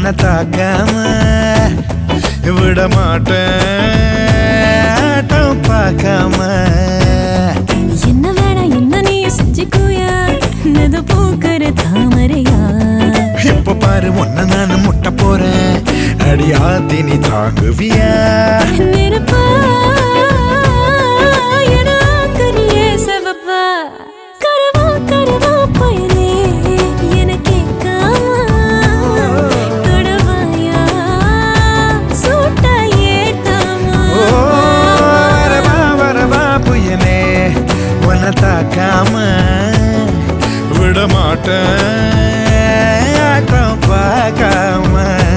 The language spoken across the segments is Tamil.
உன்னை தாக்காம விட மாட்டேன் ஆட்டம் பார்க்காம என்ன வேணா என்ன நீ செஞ்சுக்கோயா நது பூக்கிற தாமரையா இப்ப பாரு உன்னை நான் முட்ட போறேன் அடியாத்தி நீ தாங்குவியா நெருப்பா எனக்கரியே செவப்பா கரவா கரவா பயலே என கேட்காம தொடவாயா சூட்டா ஏத்தாமா ஓ வரவா வரவா புயலே உன்னை தாக்காம விட மாட்டேன் ஆட்டம் பார்க்காம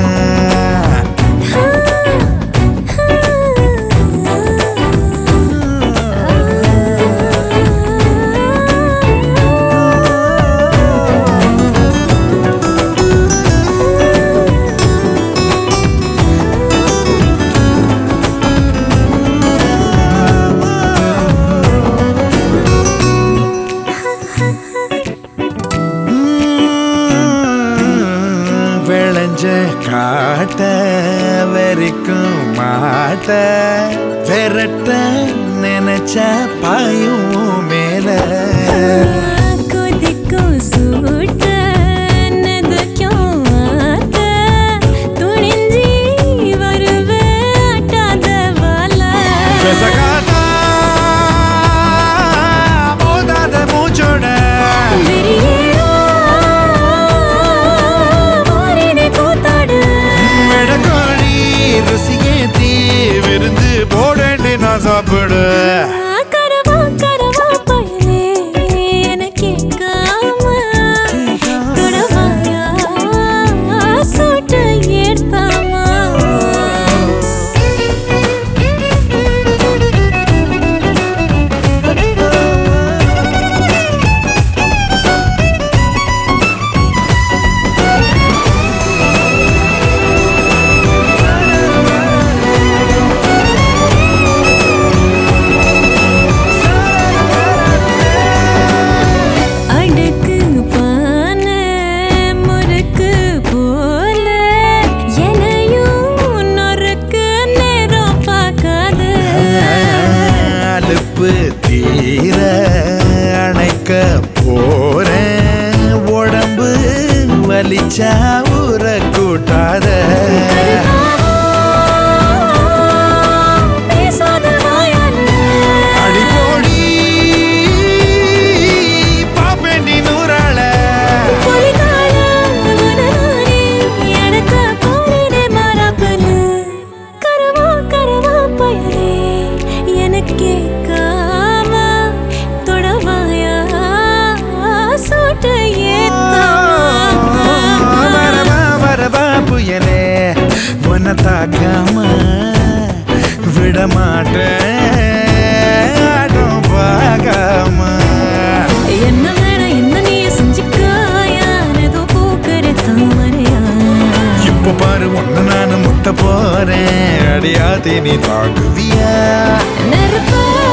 உம், விளைஞ்ச காட்ட வெறிக்கும் மாட்ட விரட்ட நினைச்ச பாயும் மேல கொதிக்கும் சூட்ட நெதுக்கும் ஆத்த துணிஞ்சி வருவே ஆட்டாத வாழ விசகாதா, மோதாத மூச்சோட விடக்கோழி ருசியேத்தி விருந்து போடேண்டி நான் சாப்பிடு அடுக்கு பான முறுக்கு போல எனையும் நொறுக்கு நேரம் பார்க்காத அலுப்பு தீர அணைக்க போறேன் உடம்பு வலிச்சா ஊற கூட்டாத பேசாத வாயால அடிப்போடி பாப்பேண்டி நூறாள பொலிகால உனதானே எனக்கு போரினே மாறாப்பலு கரவா கரவா பயலே எனக்கு காம தொடவாயா சூட்டு ஏத்தாமா வரவா வரவா புயலே உன்னை தாக்காம விட மாட்டேன் ஆட்டம் பார்க்காம என்ன வேணா என்ன நீ செஞ்சுக்காயா ஏதோ பூக்கிற தாமரையா இப்ப பாரு ஒண்ணு நானு முட்ட போறேன் அடியாத்தி நீ தாக்குவியா நெருப்பா